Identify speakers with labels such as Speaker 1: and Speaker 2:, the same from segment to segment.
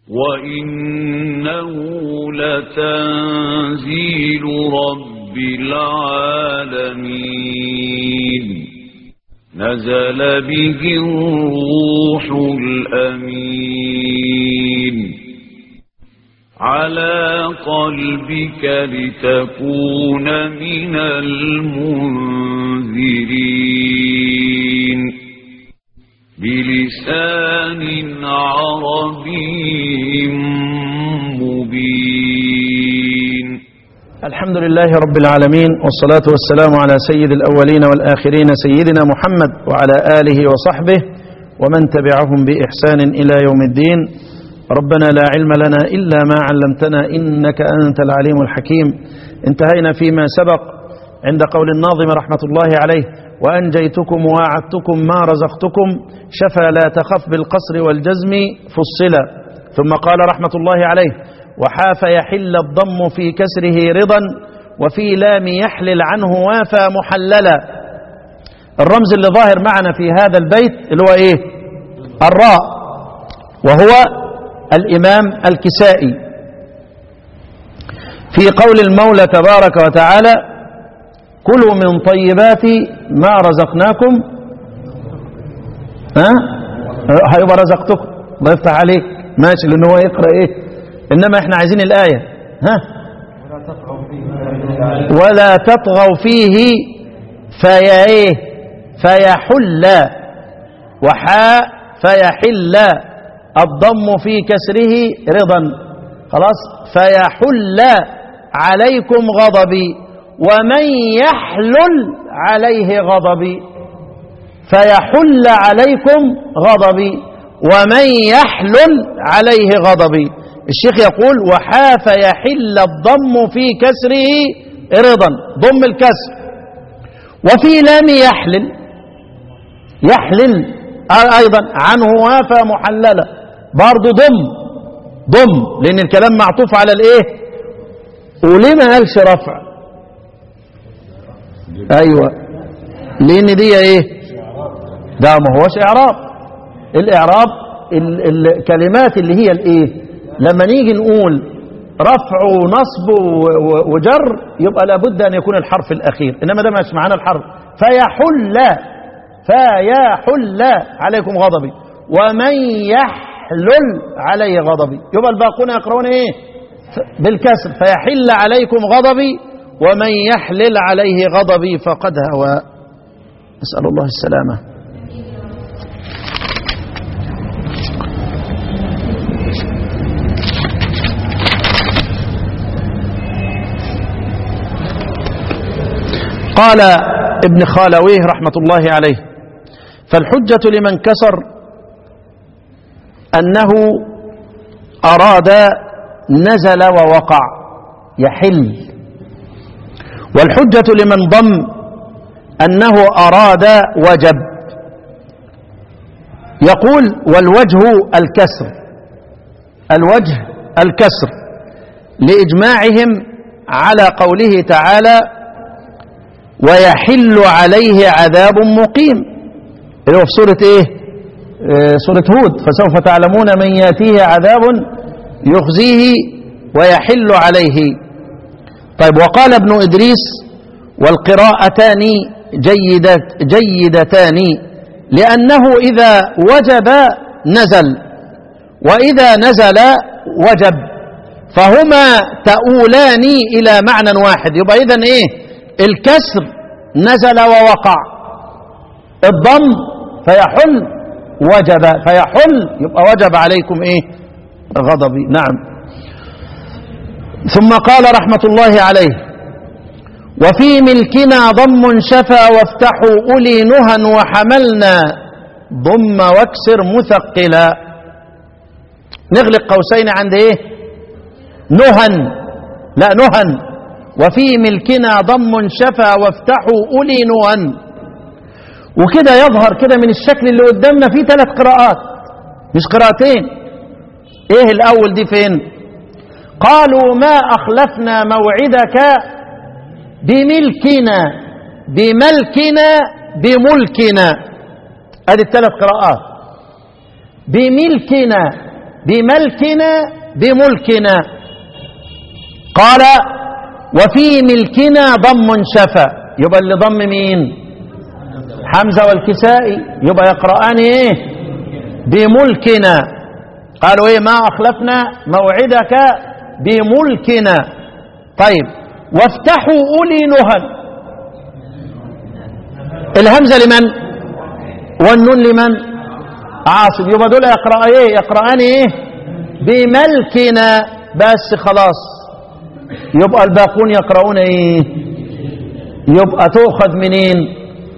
Speaker 1: وإنه لتنزيل رب العالمين نزل به الروح الأمين على قلبك لتكون من المنذرين بلسان عربي مبين
Speaker 2: الحمد لله رب العالمين والصلاة والسلام على سيد الأولين والآخرين سيدنا محمد وعلى آله وصحبه ومن تبعهم بإحسان إلى يوم الدين ربنا لا علم لنا إلا ما علمتنا إنك أنت العليم الحكيم انتهينا فيما سبق عند قول الناظم رحمة الله عليه وأنجيتكم ووعدتكم ما رزقتكم شفى لا تخف بالقصر والجزم فصلا ثم قال رحمة الله عليه وحاف يحل الضم في كسره رضا وفي لام يحلل عنه وافى محللا الرمز اللي ظاهر معنا في هذا البيت اللي هو ايه الراء وهو الإمام الكسائي في قول المولى تبارك وتعالى كلوا من طيبات ما رزقناكم ها هيبقى رزقتكم الله يفتح عليك ماشي لان هو يقرا ايه انما احنا عايزين الايه ها ولا تطغوا فيه فيا ايه فيحل وحاء فيحل الضم في كسره رضا خلاص فيحل عليكم غضبي ومن يحلل عليه غضبي فيحل عليكم غضبي ومن يحلل عليه غضبي الشيخ يقول وحاف يحل الضم في كسره رضا ضم الكسر وفي لام يحلل يحلل أيضا عنه وافى محللة برضه ضم ضم لأن الكلام معطوف على الإيه وليه ما قالش رفع أيوة لأن دي إيه ده ما هوش إعراب الإعراب ال الكلمات اللي هي الإيه لما نيجي نقول رفع ونصب وجر يبقى لابد أن يكون الحرف الأخير إنما ده مش معانا الحرف فيحل فيحل عليكم غضبي ومن يحلل عليه غضبي يبقى الباقون يقرؤون ايه بالكسر فيحل عليكم غضبي ومن يحلل عليه غضبي فقد هوى نسأل الله السلامة قال ابن خالويه رحمة الله عليه فالحجة لمن كسر أنه أراد نزل ووقع يحل والحجة لمن ضم أنه أراد وجب يقول والوجه الكسر الوجه الكسر لإجماعهم على قوله تعالى ويحل عليه عذاب مقيم اللي هو في سورة ايه آه سورة هود فسوف تعلمون من ياتيه عذاب يخزيه ويحل عليه طيب وقال ابن إدريس والقراءتان جيدت جيدتان لأنه إذا وجب نزل وإذا نزل وجب فهما تؤولان إلى معنى واحد يبقى إذن إيه الكسر نزل ووقع الضم فيحل وجب فيحل يبقى وجب عليكم ايه غضبي نعم ثم قال رحمة الله عليه وفي ملكنا ضم شفا وافتحوا أولي نهى وحملنا ضم واكسر مثقلا نغلق قوسين عند ايه نهن لا نهن وفي ملكنا ضم شفا وافتحوا أولي نهن وكده يظهر كده من الشكل اللي قدامنا فيه ثلاث قراءات مش قراءتين ايه الاول دي فين قالوا ما اخلفنا موعدك بملكنا بملكنا بملكنا ادي الثلاث قراءات بملكنا بملكنا بملكنا قال وفي ملكنا ضم شفا يبقى اللي ضم مين حمزة والكسائي يبقى يقرآن ايه بملكنا قالوا ايه ما اخلفنا موعدك بملكنا طيب وافتحوا اولي نهى الهمزة لمن والنون لمن عاصم يبقى دول يقرأ ايه يقرأان ايه بملكنا بس خلاص يبقى الباقون يقرؤون ايه يبقى تؤخذ منين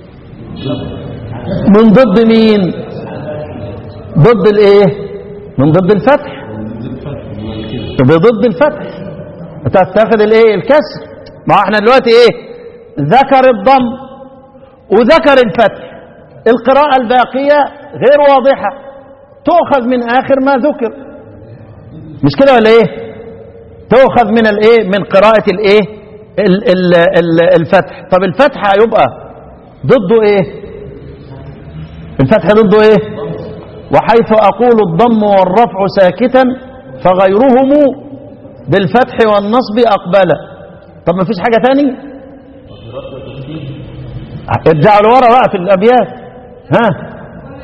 Speaker 2: من ضد مين ضد الايه من ضد الفتح بضد الفتح تاخذ الايه الكسر ما احنا دلوقتي ايه ذكر الضم وذكر الفتح القراءة الباقية غير واضحة تؤخذ من آخر ما ذكر مش كده ولا ايه تؤخذ من الايه من قراءة الايه ال- ال- ال- الفتح طب الفتح هيبقى ضده ايه الفتح ضده ايه وحيث اقول الضم والرفع ساكتا فغيرهم بالفتح والنصب اقبل طب ما فيش حاجة تاني ارجعوا لورا بقى في الابيات ها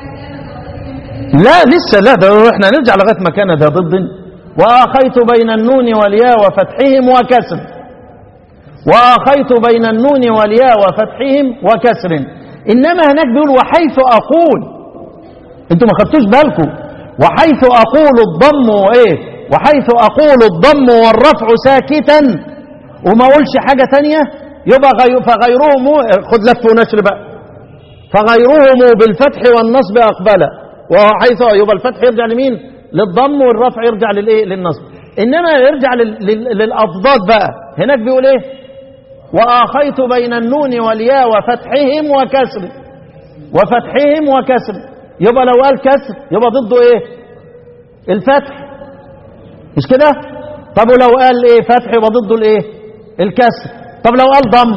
Speaker 2: لا لسه لا ده احنا نرجع لغايه ما كان ده ضد واخيت بين النون والياء وفتحهم وكسر واخيت بين النون والياء وفتحهم وكسر انما هناك بيقول وحيث اقول انتوا ما خدتوش بالكم وحيث اقول الضم وايه وحيث اقول الضم والرفع ساكتا وما اقولش حاجه ثانيه يبقى غير فغيرهم خد لف ونشر بقى فغيرهم بالفتح والنصب اقبل وحيث يبقى الفتح يرجع لمين للضم والرفع يرجع للايه للنصب انما يرجع لل- لل- للاضداد بقى هناك بيقول ايه واخيت بين النون والياء وفتحهم وكسر وفتحهم وكسر يبقى لو قال كسر يبقى ضده ايه الفتح مش كده طب ولو قال ايه فتح يبقى ضده الايه الكسر طب لو قال ضم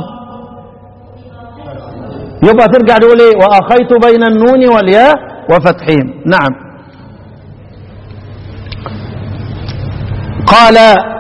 Speaker 2: يبقى ترجع تقول ايه واخيت بين النون والياء وفتحهم نعم قال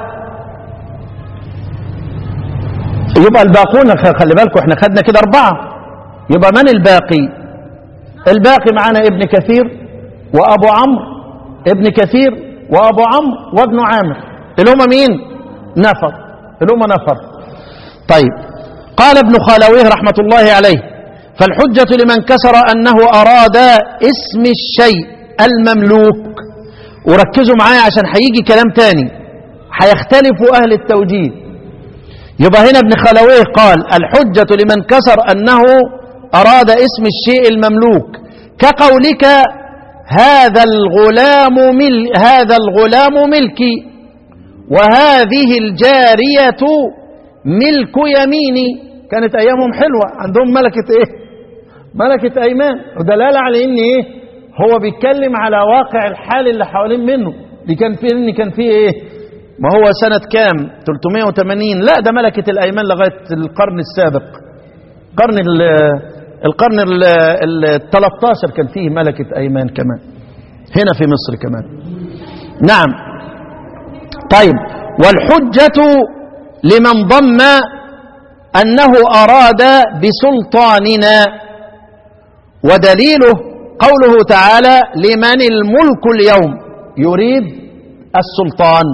Speaker 2: يبقى الباقون خ- خلي بالكم احنا خدنا كده اربعه يبقى من الباقي الباقي معانا ابن كثير وابو عمرو ابن كثير وابو عمرو وابن عامر اللي هم مين نفر اللي هم نفر طيب قال ابن خالويه رحمة الله عليه فالحجة لمن كسر أنه أراد اسم الشيء المملوك وركزوا معايا عشان هيجي كلام تاني هيختلفوا أهل التوجيه يبقى هنا ابن خلويه قال الحجة لمن كسر أنه أراد اسم الشيء المملوك كقولك هذا الغلام مل هذا الغلام ملكي وهذه الجارية ملك يميني كانت أيامهم حلوة عندهم ملكة إيه ملكة أيمان ودلالة على إن إيه هو بيتكلم على واقع الحال اللي حوالين منه دي كان فيه إن كان فيه إيه ما هو سنة كام 380 لا ده ملكة الأيمان لغاية القرن السابق قرن ال القرن ال ال 13 كان فيه ملكة أيمان كمان هنا في مصر كمان نعم طيب والحجة لمن ضم أنه أراد بسلطاننا ودليله قوله تعالى لمن الملك اليوم يريد السلطان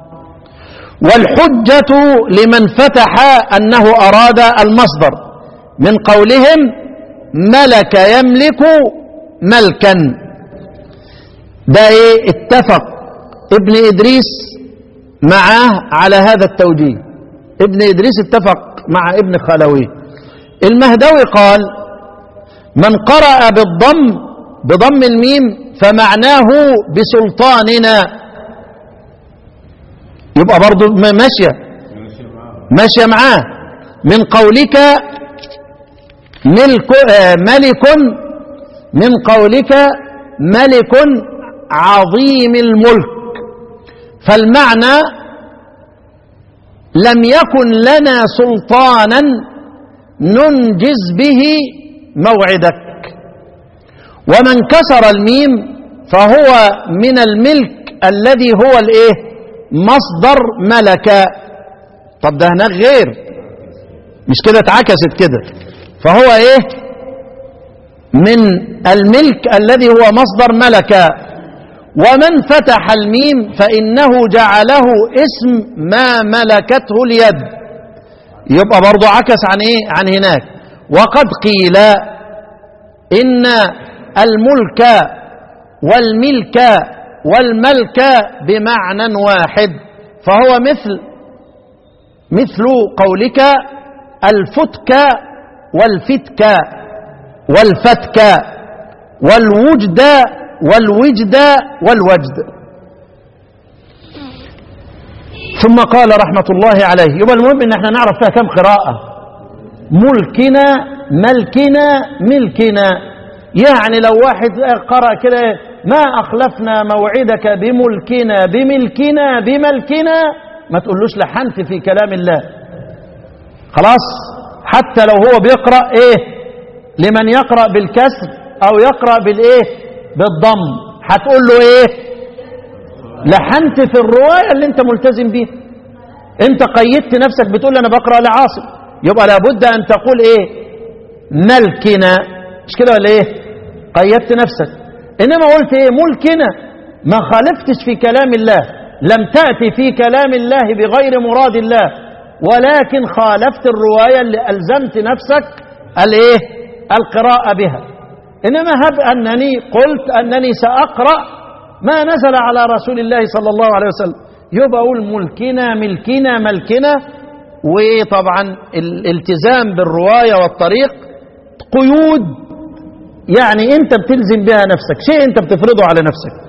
Speaker 2: والحجة لمن فتح أنه أراد المصدر من قولهم ملك يملك ملكا ده ايه اتفق ابن إدريس معاه على هذا التوجيه ابن إدريس اتفق مع ابن خلوي المهدوي قال من قرأ بالضم بضم الميم فمعناه بسلطاننا يبقى برضو م- ماشية ماشية معاه من قولك ملك آه، ملك من قولك ملك عظيم الملك فالمعنى لم يكن لنا سلطانا ننجز به موعدك ومن كسر الميم فهو من الملك الذي هو الايه مصدر ملك طب ده هناك غير مش كده اتعكست كده فهو ايه من الملك الذي هو مصدر ملك ومن فتح الميم فإنه جعله اسم ما ملكته اليد يبقى برضو عكس عن ايه عن هناك وقد قيل إن الملك والملك والملك بمعنى واحد فهو مثل مثل قولك الفتك والفتك والفتك والوجد والوجد والوجد ثم قال رحمة الله عليه يبقى المهم ان احنا نعرف فيها كم قراءة ملكنا ملكنا ملكنا يعني لو واحد قرأ كده ما أخلفنا موعدك بملكنا بملكنا بملكنا ما تقولوش لحنت في كلام الله خلاص حتى لو هو بيقرأ ايه لمن يقرأ بالكسر او يقرأ بالايه بالضم هتقول له ايه لحنت في الرواية اللي انت ملتزم بيها انت قيدت نفسك بتقول انا بقرأ لعاصم يبقى لابد ان تقول ايه ملكنا مش كده ولا ايه قيدت نفسك انما قلت ايه ملكنا ما خالفتش في كلام الله لم تأتي في كلام الله بغير مراد الله ولكن خالفت الرواية اللي ألزمت نفسك الايه القراءة بها إنما هب أنني قلت أنني سأقرأ ما نزل على رسول الله صلى الله عليه وسلم يبقى أقول ملكنا ملكنا ملكنا وطبعا الالتزام بالرواية والطريق قيود يعني أنت بتلزم بها نفسك شيء أنت بتفرضه على نفسك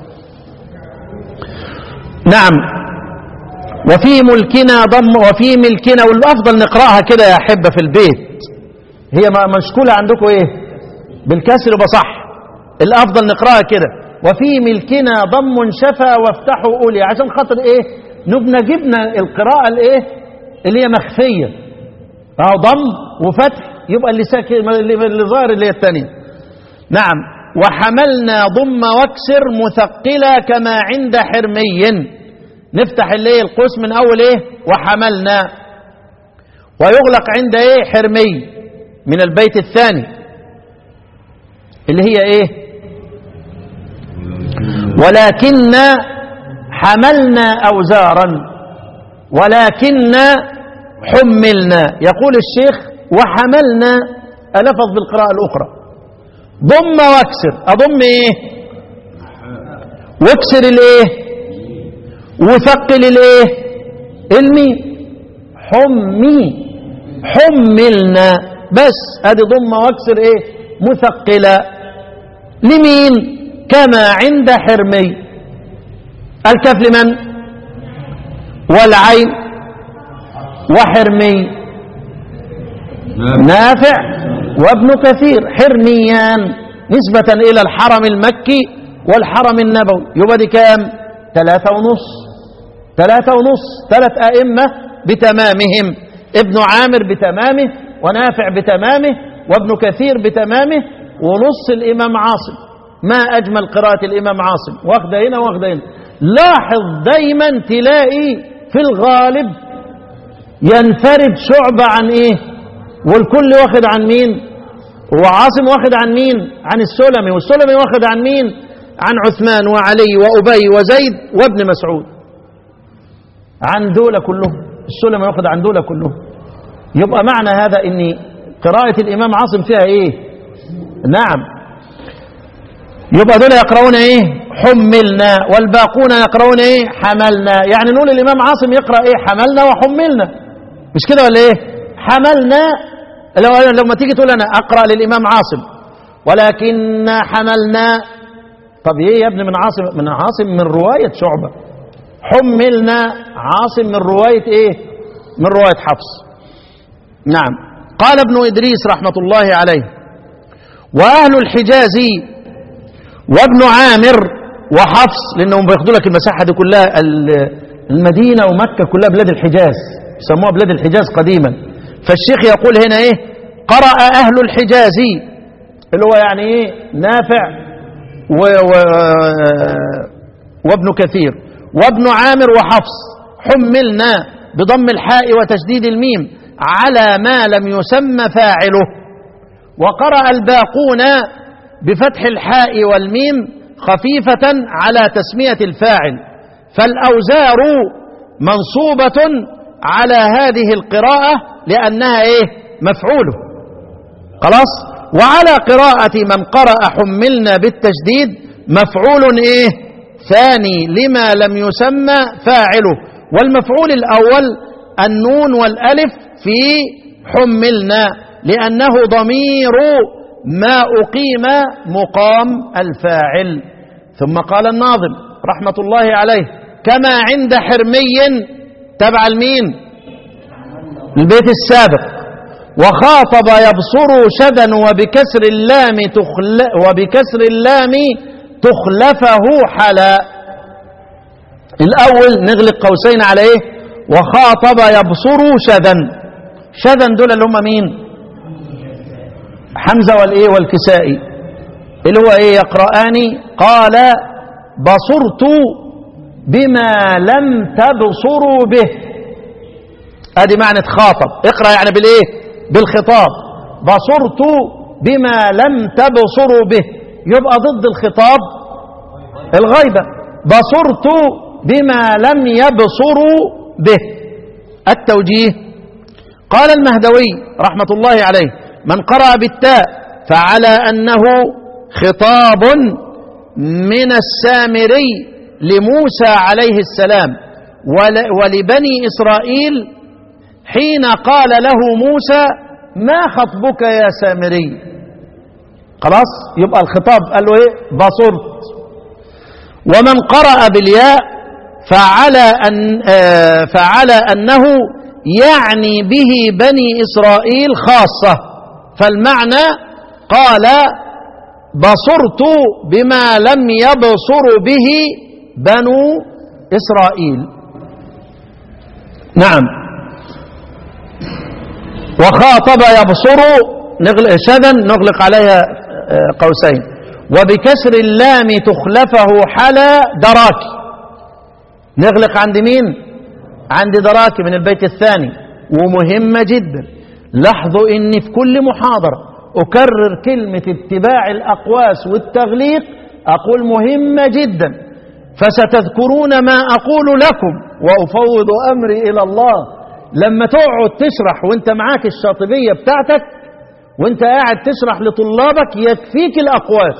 Speaker 2: نعم وفي ملكنا ضم وفي ملكنا والأفضل نقرأها كده يا أحبة في البيت هي مشكولة عندكم إيه بالكسر يبقى صح الأفضل نقرأها كده وفي ملكنا ضم شفا وافتحوا أولي عشان خاطر إيه نبنى جبنا القراءة الإيه اللي هي مخفية أهو ضم وفتح يبقى اللي ساكن اللي ظاهر اللي هي الثانية نعم وحملنا ضم واكسر مثقلة كما عند حرمي نفتح الايه القوس من اول ايه وحملنا ويغلق عند ايه حرمي من البيت الثاني اللي هي ايه ولكن حملنا اوزارا ولكن حملنا يقول الشيخ وحملنا ألفظ بالقراءة الأخرى ضم واكسر أضم إيه واكسر الإيه وثقل الإيه الميم حمي حملنا بس ادي ضم واكسر ايه مثقلة لمين كما عند حرمي الكف لمن والعين وحرمي نافع وابن كثير حرميان نسبة إلى الحرم المكي والحرم النبوي يبقى دي كام ثلاثة ونص ثلاثة ونص ثلاث أئمة بتمامهم ابن عامر بتمامه ونافع بتمامه وابن كثير بتمامه ونص الإمام عاصم ما أجمل قراءة الإمام عاصم واخده هنا واخده هنا لاحظ دايما تلاقي في الغالب ينفرد شعبة عن إيه والكل واخد عن مين وعاصم واخد عن مين عن السلمي والسلمي واخد عن مين عن عثمان وعلي وأبي وزيد وابن مسعود عن دول كلهم السلمي واخد عن دول كلهم يبقى معنى هذا ان قراءة الإمام عاصم فيها ايه نعم يبقى دول يقرؤون ايه حملنا والباقون يقرؤون ايه حملنا يعني نقول الإمام عاصم يقرأ ايه حملنا وحملنا مش كده ولا ايه حملنا لو لما تيجي تقول انا اقرأ للإمام عاصم ولكن حملنا طب ايه يا ابني من عاصم من عاصم من رواية شعبة حملنا عاصم من رواية ايه من رواية حفص نعم قال ابن إدريس رحمة الله عليه وأهل الحجاز وابن عامر وحفص لأنهم بياخدوا لك المساحة دي كلها المدينة ومكة كلها بلاد الحجاز يسموها بلاد الحجاز قديما فالشيخ يقول هنا ايه قرأ أهل الحجاز اللي هو يعني ايه نافع و و وابن كثير وابن عامر وحفص حملنا بضم الحاء وتشديد الميم على ما لم يسمى فاعله وقرأ الباقون بفتح الحاء والميم خفيفة على تسمية الفاعل فالأوزار منصوبة على هذه القراءة لأنها إيه مفعوله خلاص وعلى قراءة من قرأ حملنا بالتشديد مفعول إيه ثاني لما لم يسمى فاعله والمفعول الأول النون والألف في حملنا لأنه ضمير ما أقيم مقام الفاعل ثم قال الناظم رحمة الله عليه كما عند حرمي تبع المين البيت السابق وخاطب يبصر شدا وبكسر اللام تخل وبكسر اللام تخلفه حلا الأول نغلق قوسين على إيه وخاطب يبصر شدا شدا دول اللي هم مين حمزة والإيه والكسائي اللي هو إيه يقرآن قال بصرت بما لم تبصروا به ادي معنى خاطب اقرا يعني بالايه بالخطاب بصرت بما لم تبصروا به يبقى ضد الخطاب الغيبه بصرت بما لم يبصروا به التوجيه قال المهدوي رحمه الله عليه من قرأ بالتاء فعلى انه خطاب من السامري لموسى عليه السلام ولبني إسرائيل حين قال له موسى ما خطبك يا سامري خلاص يبقى الخطاب قال له ايه بصرت ومن قرأ بالياء فعلى, أن آه فعلى أنه يعني به بني إسرائيل خاصة فالمعنى قال بصرت بما لم يبصر به بنو إسرائيل نعم وخاطب يبصر نغلق شذا نغلق عليها قوسين وبكسر اللام تخلفه حلا دراكي نغلق عند مين عند دراكي من البيت الثاني ومهمة جدا لاحظوا اني في كل محاضرة اكرر كلمة اتباع الاقواس والتغليق اقول مهمة جدا فستذكرون ما أقول لكم وأفوض أمري إلى الله لما تقعد تشرح وانت معاك الشاطبية بتاعتك وانت قاعد تشرح لطلابك يكفيك الأقواس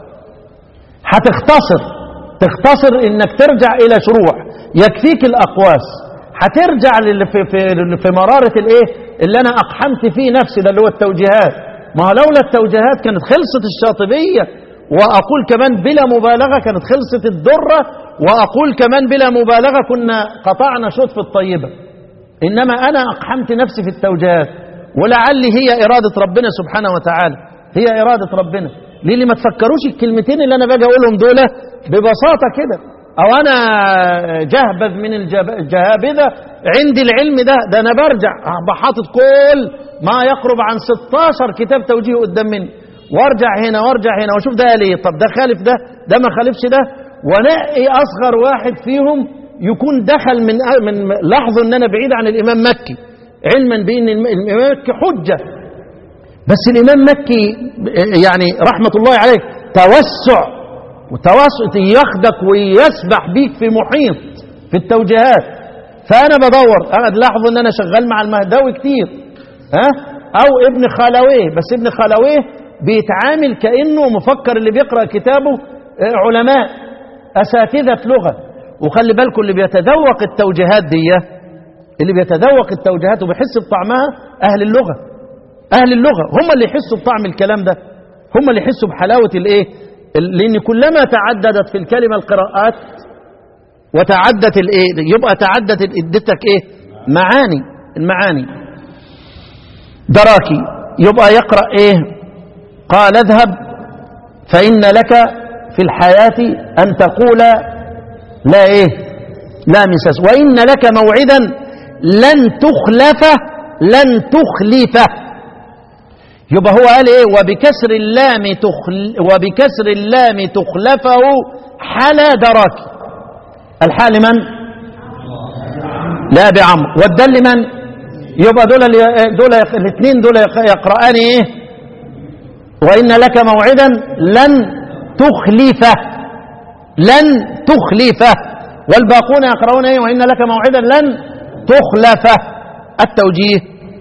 Speaker 2: هتختصر تختصر انك ترجع الى شروح يكفيك الاقواس هترجع للي في, في, في مرارة الايه اللي انا اقحمت فيه نفسي ده اللي هو التوجيهات ما هو لولا التوجيهات كانت خلصت الشاطبية وأقول كمان بلا مبالغة كانت خلصت الدرة وأقول كمان بلا مبالغة كنا قطعنا شوط في الطيبة إنما أنا أقحمت نفسي في التوجيهات ولعلي هي إرادة ربنا سبحانه وتعالى هي إرادة ربنا ليه اللي ما تفكروش الكلمتين اللي أنا باجي أقولهم دول ببساطة كده أو أنا جهبذ من الجهابذة عندي العلم ده ده أنا برجع بحاطط كل ما يقرب عن 16 كتاب توجيه قدام مني وارجع هنا وارجع هنا واشوف ده قال ايه طب ده خالف ده ده ما خالفش ده ونقي اصغر واحد فيهم يكون دخل من من لاحظوا ان انا بعيد عن الامام مكي علما بان الامام مكي حجه بس الامام مكي يعني رحمه الله عليه توسع وتوسع ياخدك ويسبح بيك في محيط في التوجيهات فانا بدور انا لاحظوا ان انا شغال مع المهداوي كتير ها او ابن خلويه بس ابن خلويه بيتعامل كأنه مفكر اللي بيقرأ كتابه علماء أساتذة لغة وخلي بالكم اللي بيتذوق التوجيهات دي اللي بيتذوق التوجيهات وبيحس بطعمها أهل اللغة أهل اللغة هم اللي يحسوا بطعم الكلام ده هم اللي يحسوا بحلاوة الإيه لأن كلما تعددت في الكلمة القراءات وتعدت الإيه يبقى تعدت ادتك إيه معاني المعاني دراكي يبقى يقرأ إيه قال اذهب فإن لك في الحياة أن تقول لا إيه لا مساس وإن لك موعدا لن تخلفه لن تخلفه يبقى هو قال ايه وبكسر اللام تخل وبكسر اللام تخلفه حلا دراك الحاء لمن لا بعمر والدل لمن يبقى دول دول الاثنين دول يقرآن ايه وإن لك موعدا لن تخلفه لن تخلفه والباقون يقرؤون ايه وإن لك موعدا لن تخلفه التوجيه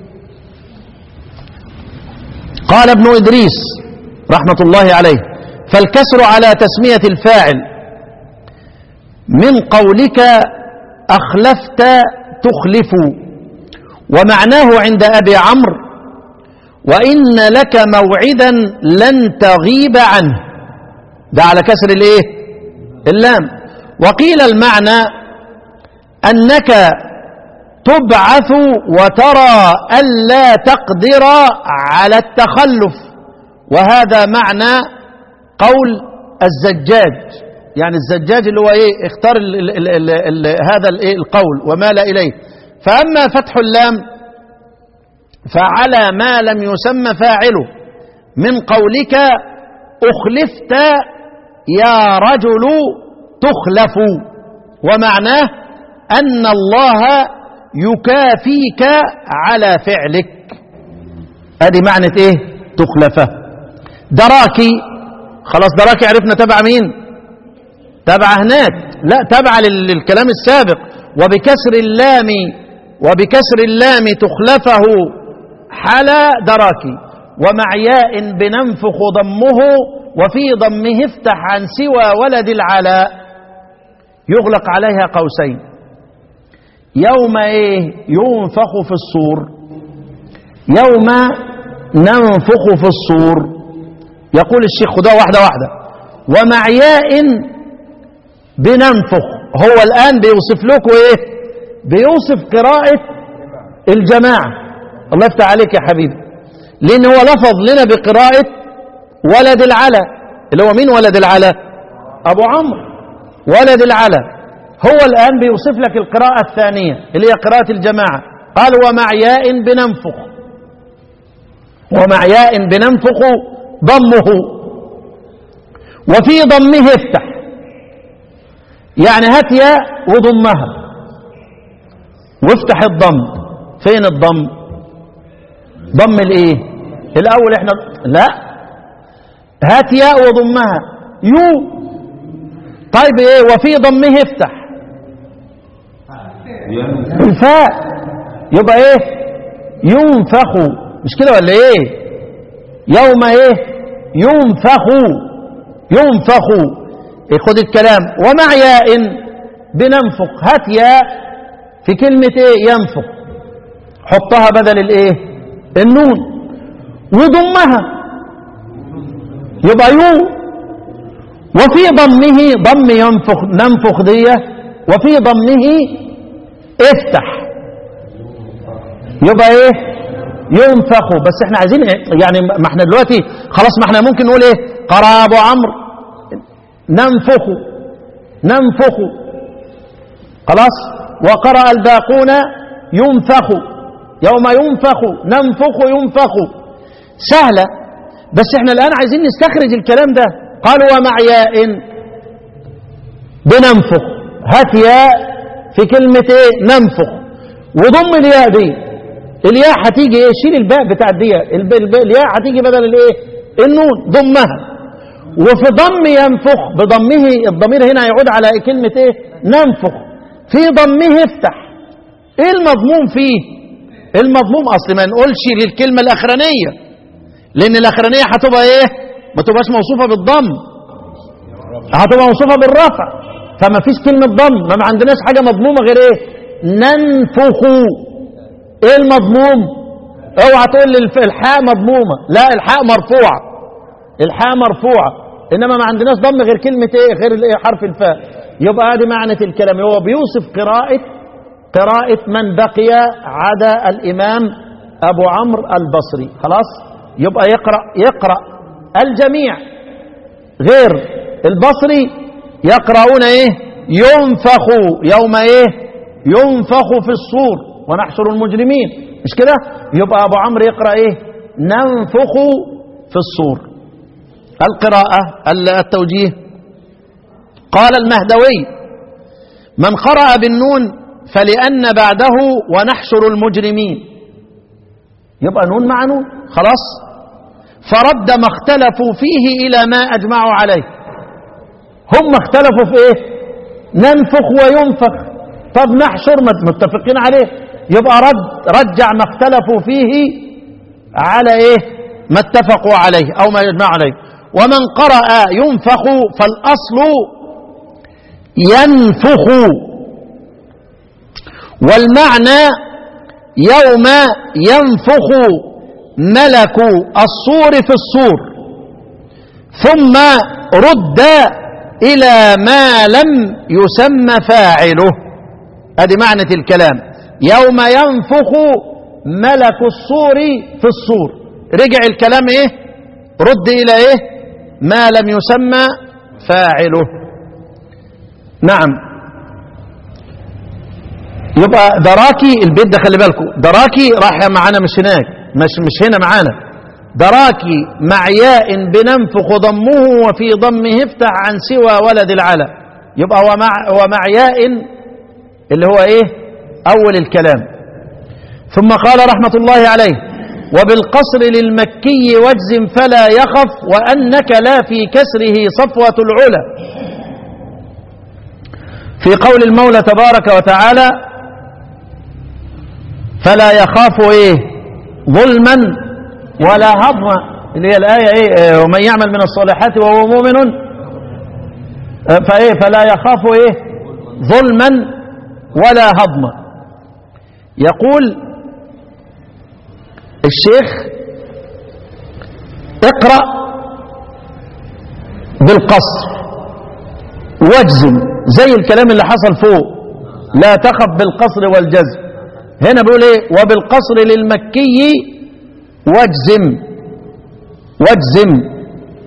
Speaker 2: قال ابن إدريس رحمة الله عليه فالكسر على تسمية الفاعل من قولك أخلفت تخلف ومعناه عند أبي عمرو وإن لك موعدا لن تغيب عنه ده على كسر الايه اللام وقيل المعنى أنك تبعث وترى ألا تقدر على التخلف وهذا معنى قول الزجاج يعني الزجاج اللي هو ايه اختار ال ال ال ال هذا الايه القول ومال اليه فاما فتح اللام فعلى ما لم يسمى فاعله من قولك اخلفت يا رجل تخلف ومعناه ان الله يكافيك على فعلك ادي معنى ايه تخلفه دراكي خلاص دراكي عرفنا تبع مين تبع هناك لا تبع للكلام السابق وبكسر اللام وبكسر اللام تخلفه حلا دراكي ومع ياء بننفخ ضمه وفي ضمه افتح عن سوى ولد العلاء يغلق عليها قوسين يوم ايه ينفخ في الصور يوم ننفخ في الصور يقول الشيخ خدوها واحدة واحدة ومع ياء بننفخ هو الآن بيوصف لكم ايه بيوصف قراءة الجماعة الله يفتح عليك يا حبيبي لأن هو لفظ لنا بقراءة ولد العلا اللي هو مين ولد العلا أبو عمرو ولد العلا هو الآن بيوصف لك القراءة الثانية اللي هي قراءة الجماعة قال ومع ياء بننفخ ومع ياء بننفخ ضمه وفي ضمه افتح يعني هات ياء وضمها وافتح الضم فين الضم ضم الايه الاول احنا لا هات ياء وضمها يو طيب ايه وفي ضمه افتح الفاء يبقى ايه ينفخ مش كده ولا ايه يوم ايه ينفخ ينفخ إيه خد الكلام ومع ياء بننفخ هات ياء في كلمة ايه ينفخ حطها بدل الايه النون وضمها يبقى يو وفي ضمه ضم ينفخ ننفخ دي وفي ضمه افتح يبقى ايه ينفخ بس احنا عايزين ايه يعني ما احنا دلوقتي خلاص ما احنا ممكن نقول ايه قرأ ابو عمرو ننفخ ننفخ خلاص وقرأ الباقون ينفخ يوم ينفخ ننفخ ينفخ سهلة بس احنا الآن عايزين نستخرج الكلام ده قالوا ومع ياء بننفخ هات ياء في كلمة ايه ننفخ وضم الياء دي الياء هتيجي ايه شيل الباء بتاع دي الياء هتيجي بدل الايه النون ضمها وفي ضم ينفخ بضمه الضمير هنا يعود على كلمة ايه ننفخ في ضمه افتح ايه المضموم فيه المضموم اصل ما نقولش للكلمة الاخرانية لان الاخرانية هتبقى ايه ما تبقاش موصوفة بالضم هتبقى موصوفة بالرفع فما فيش كلمة ضم ما عندناش حاجة مضمومة غير ايه ننفخ ايه المضموم اوعى تقول لي الحاء مضمومة لا الحاء مرفوعة الحاء مرفوعة انما ما عندناش ضم غير كلمة ايه غير الايه حرف الفاء يبقى ادي معنى الكلام هو بيوصف قراءة قراءة من بقي عدا الامام ابو عمرو البصري خلاص يبقى يقرأ يقرأ الجميع غير البصري يقرؤون ايه ينفخ يوم ايه ينفخ في الصور ونحشر المجرمين مش كده يبقى ابو عمرو يقرأ ايه ننفخ في الصور القراءة التوجيه قال المهدوي من قرأ بالنون فلأن بعده ونحشر المجرمين يبقى نون مع نون خلاص فرد ما اختلفوا فيه إلى ما أجمعوا عليه هم اختلفوا في إيه ننفخ وينفخ طب نحشر متفقين عليه يبقى رد رجع ما اختلفوا فيه على إيه ما اتفقوا عليه أو ما يجمعوا عليه ومن قرأ ينفخ فالأصل ينفخ والمعنى يوم ينفخ ملك الصور في الصور ثم رد إلى ما لم يسمى فاعله هذه معنى الكلام يوم ينفخ ملك الصور في الصور رجع الكلام ايه رد إلى ايه ما لم يسمى فاعله نعم يبقى دراكي البيت ده خلي بالكم دراكي راح معانا مش هناك مش مش هنا معانا دراكي مع ياء بننفخ ضمه وفي ضمه افتح عن سوى ولد العلا يبقى ومع ومع ياء اللي هو ايه اول الكلام ثم قال رحمة الله عليه وبالقصر للمكي واجزم فلا يخف وأنك لا في كسره صفوة العلا في قول المولى تبارك وتعالى فلا يخاف ايه ظلما ولا هضما اللي هي الآية ايه ومن يعمل من الصالحات وهو مؤمن فايه فلا يخاف ايه ظلما ولا هضما يقول الشيخ اقرأ بالقصر واجزم زي الكلام اللي حصل فوق لا تخف بالقصر والجزم هنا بيقول ايه وبالقصر للمكي واجزم واجزم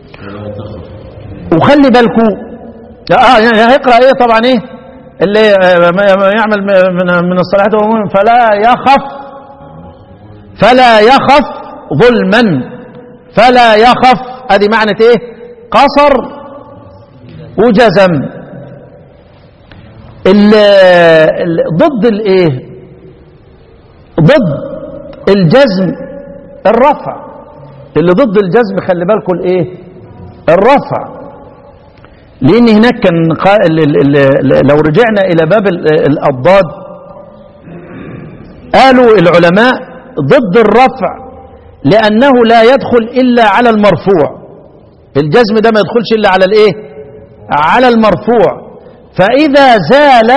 Speaker 2: وخلي بالكو اه يعني هيقرا ايه طبعا ايه اللي يعمل من من الصالحات وهو فلا يخف فلا يخف ظلما فلا يخف ادي معنى ايه قصر وجزم ال ال ضد الايه ضد الجزم الرفع اللي ضد الجزم خلي بالكم الايه الرفع لان هناك كان لو رجعنا الى باب الاضداد قالوا العلماء ضد الرفع لانه لا يدخل الا على المرفوع الجزم ده ما يدخلش الا على الايه على المرفوع فاذا زال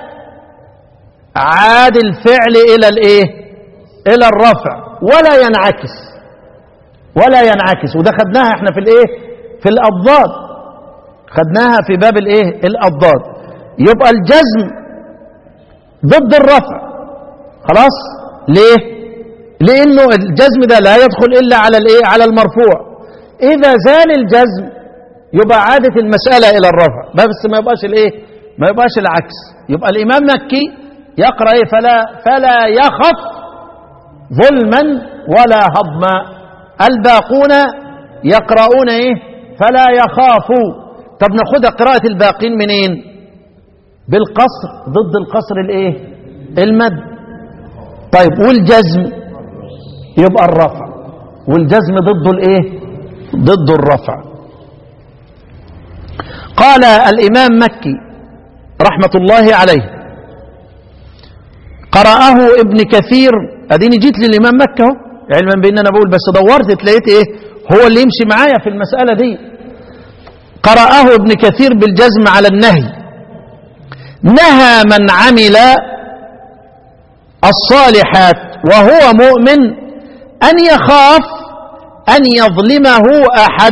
Speaker 2: عاد الفعل الى الايه الى الرفع ولا ينعكس ولا ينعكس وده خدناها احنا في الايه في الاضداد خدناها في باب الايه الاضداد يبقى الجزم ضد الرفع خلاص ليه لانه الجزم ده لا يدخل الا على الايه على المرفوع اذا زال الجزم يبقى عادت المساله الى الرفع بس ما يبقاش الايه ما يبقاش العكس يبقى الامام مكي يقرا ايه فلا فلا يخف ظلما ولا هضما الباقون يقرؤون ايه فلا يخافوا طب ناخدها قراءة الباقين منين بالقصر ضد القصر الايه المد طيب والجزم يبقى الرفع والجزم ضده الايه ضد الرفع قال الامام مكي رحمة الله عليه قرأه ابن كثير اديني جيت للامام مكة اهو علما بان انا بقول بس دورت تلاقيت ايه هو اللي يمشي معايا في المسألة دي قرأه ابن كثير بالجزم على النهي نهى من عمل الصالحات وهو مؤمن أن يخاف أن يظلمه أحد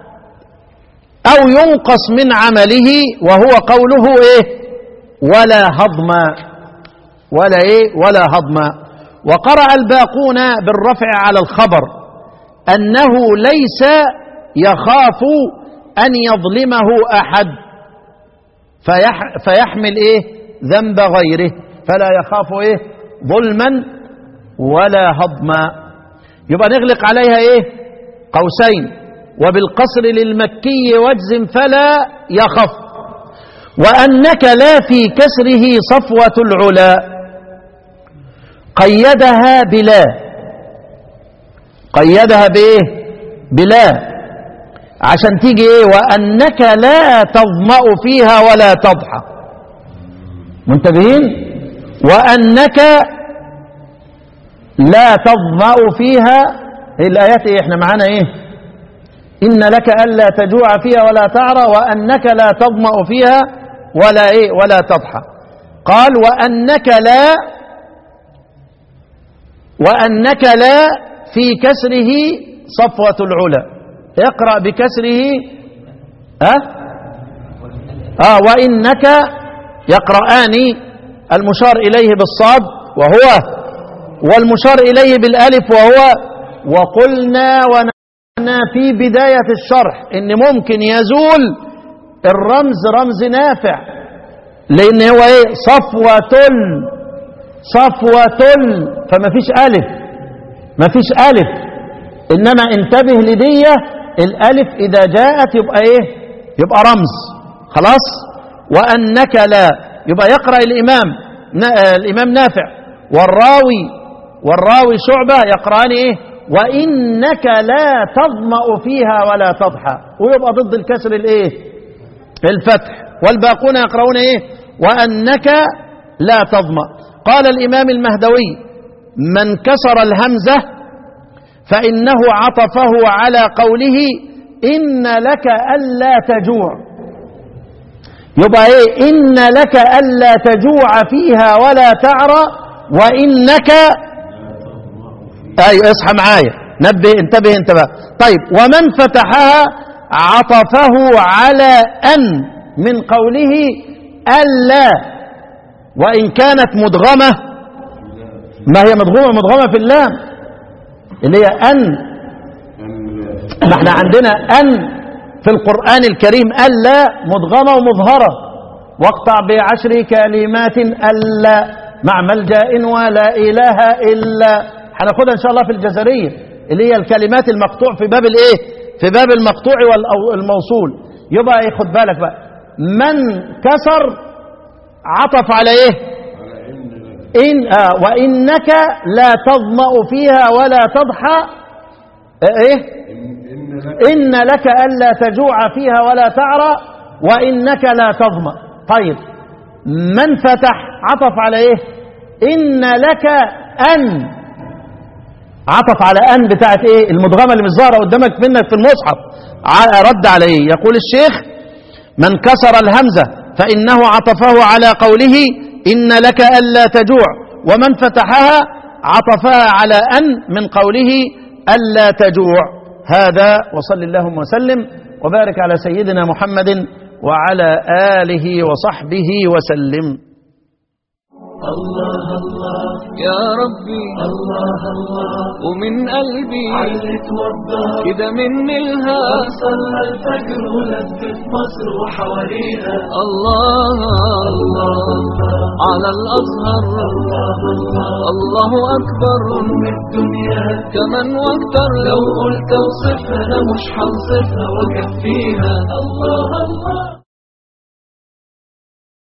Speaker 2: أو ينقص من عمله وهو قوله إيه ولا هضم ولا إيه ولا هضم وقرأ الباقون بالرفع على الخبر أنه ليس يخاف أن يظلمه أحد فيح فيحمل إيه ذنب غيره فلا يخاف إيه ظلما ولا هضما يبقى نغلق عليها إيه قوسين وبالقصر للمكي واجزم فلا يخف وأنك لا في كسره صفوة العلا قيدها بلا قيدها بإيه بلا عشان تيجي إيه وأنك لا تظمأ فيها ولا تضحى منتبهين وأنك لا تظمأ فيها الآيات إيه احنا معانا إيه إن لك ألا تجوع فيها ولا تعرى وأنك لا تظمأ فيها ولا إيه ولا تضحى قال وأنك لا وأنك لا في كسره صفوة العلا اقرأ بكسره أه؟ آه وإنك يقرآن المشار إليه بالصاد وهو والمشار إليه بالألف وهو وقلنا ونحن في بداية الشرح إن ممكن يزول الرمز رمز نافع لأن هو إيه صفوة صفوة فما فيش ألف ما فيش ألف إنما انتبه لدية الألف إذا جاءت يبقى إيه يبقى رمز خلاص وأنك لا يبقى يقرأ الإمام الإمام نافع والراوي والراوي شعبة يقرأان إيه وإنك لا تظمأ فيها ولا تضحى ويبقى ضد الكسر الإيه الفتح والباقون يقرؤون إيه وأنك لا تظمأ قال الإمام المهدوي من كسر الهمزة فإنه عطفه على قوله إن لك ألا تجوع يبقى إيه إن لك ألا تجوع فيها ولا تعرى وإنك أي اصحى معايا نبه انتبه انتبه طيب ومن فتحها عطفه على أن من قوله ألا وإن كانت مدغمة ما هي مدغمة مدغمة في اللام اللي هي أن ما احنا عندنا أن في القرآن الكريم ألا مدغمة ومظهرة واقطع بعشر كلمات ألا مع ملجأ ولا إله إلا هناخدها إن شاء الله في الجزرية اللي هي الكلمات المقطوع في باب الإيه في باب المقطوع والموصول يبقى إيه خد بالك بقى من كسر عطف على إيه إن آه وإنك لا تظمأ فيها ولا تضحى إيه إن لك ألا تجوع فيها ولا تعرى وإنك لا تظمأ طيب من فتح عطف على إيه إن لك أن عطف على أن بتاعت إيه المدغمة اللي مش ظاهرة قدامك منك في المصحف رد على إيه يقول الشيخ من كسر الهمزة فإنه عطفه على قوله إن لك ألا تجوع ومن فتحها عطفها على أن من قوله ألا تجوع هذا وصل اللهم وسلم وبارك على سيدنا محمد وعلى آله وصحبه وسلم
Speaker 3: الله الله يا ربي الله الله ومن قلبي علت وضح كده من الها صلى الفجر ولفت مصر وحواليها الله الله على الأزهر الله الله الله أكبر أم الدنيا كمان واكتر لو قلت اوصفها أنا مش هنصفها وكفيها الله الله